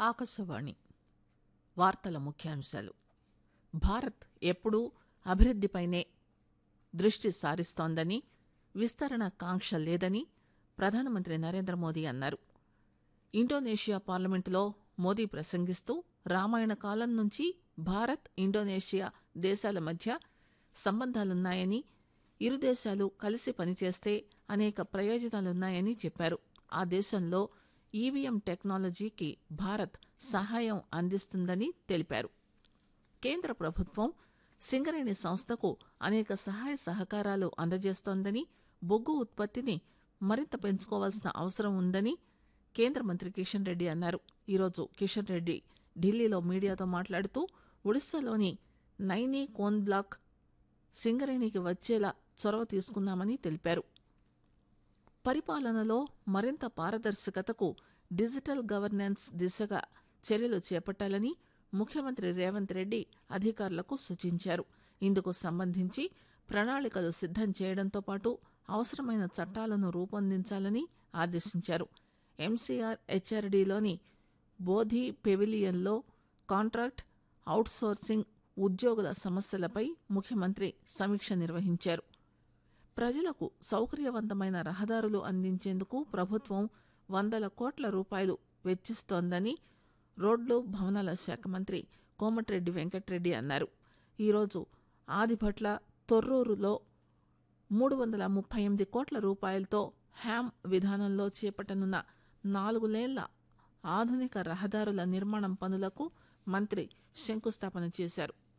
ఆకాశవాణి వార్తల ముఖ్యాంశాలు భారత్ ఎప్పుడూ అభివృద్దిపైనే దృష్టి సారిస్తోందని విస్తరణ కాంక్ష లేదని ప్రధానమంత్రి నరేంద్ర మోదీ అన్నారు ఇండోనేషియా పార్లమెంటులో మోదీ ప్రసంగిస్తూ రామాయణ కాలం నుంచి భారత్ ఇండోనేషియా దేశాల మధ్య సంబంధాలున్నాయని ఇరు దేశాలు కలిసి పనిచేస్తే అనేక ప్రయోజనాలున్నాయని చెప్పారు ఆ దేశంలో ఈవీఎం టెక్నాలజీకి భారత్ సహాయం అందిస్తుందని తెలిపారు కేంద్ర ప్రభుత్వం సింగరేణి సంస్థకు అనేక సహాయ సహకారాలు అందజేస్తోందని బొగ్గు ఉత్పత్తిని మరింత పెంచుకోవాల్సిన అవసరం ఉందని కేంద్ర మంత్రి కిషన్ రెడ్డి అన్నారు ఈరోజు కిషన్ రెడ్డి ఢిల్లీలో మీడియాతో మాట్లాడుతూ ఒడిశాలోని నైనీ కోన్ బ్లాక్ సింగరేణికి వచ్చేలా చొరవ తీసుకున్నామని తెలిపారు పరిపాలనలో మరింత పారదర్శకతకు డిజిటల్ గవర్నెన్స్ దిశగా చర్యలు చేపట్టాలని ముఖ్యమంత్రి రేవంత్ రెడ్డి అధికారులకు సూచించారు ఇందుకు సంబంధించి ప్రణాళికలు సిద్దం చేయడంతో పాటు అవసరమైన చట్టాలను రూపొందించాలని ఆదేశించారు ఎంసీఆర్ హెచ్ఆర్డీలోని బోధి పెవిలియన్లో కాంట్రాక్ట్ అవుట్సోర్సింగ్ ఉద్యోగుల సమస్యలపై ముఖ్యమంత్రి సమీక్ష నిర్వహించారు ప్రజలకు సౌకర్యవంతమైన రహదారులు అందించేందుకు ప్రభుత్వం వందల కోట్ల రూపాయలు వెచ్చిస్తోందని రోడ్లు భవనాల శాఖ మంత్రి కోమటిరెడ్డి వెంకటరెడ్డి అన్నారు ఈరోజు ఆదిభట్ల తొర్రూరులో మూడు వందల ముప్పై ఎనిమిది కోట్ల రూపాయలతో హ్యామ్ విధానంలో చేపట్టనున్న నాలుగు లేన్ల ఆధునిక రహదారుల నిర్మాణం పనులకు మంత్రి శంకుస్థాపన చేశారు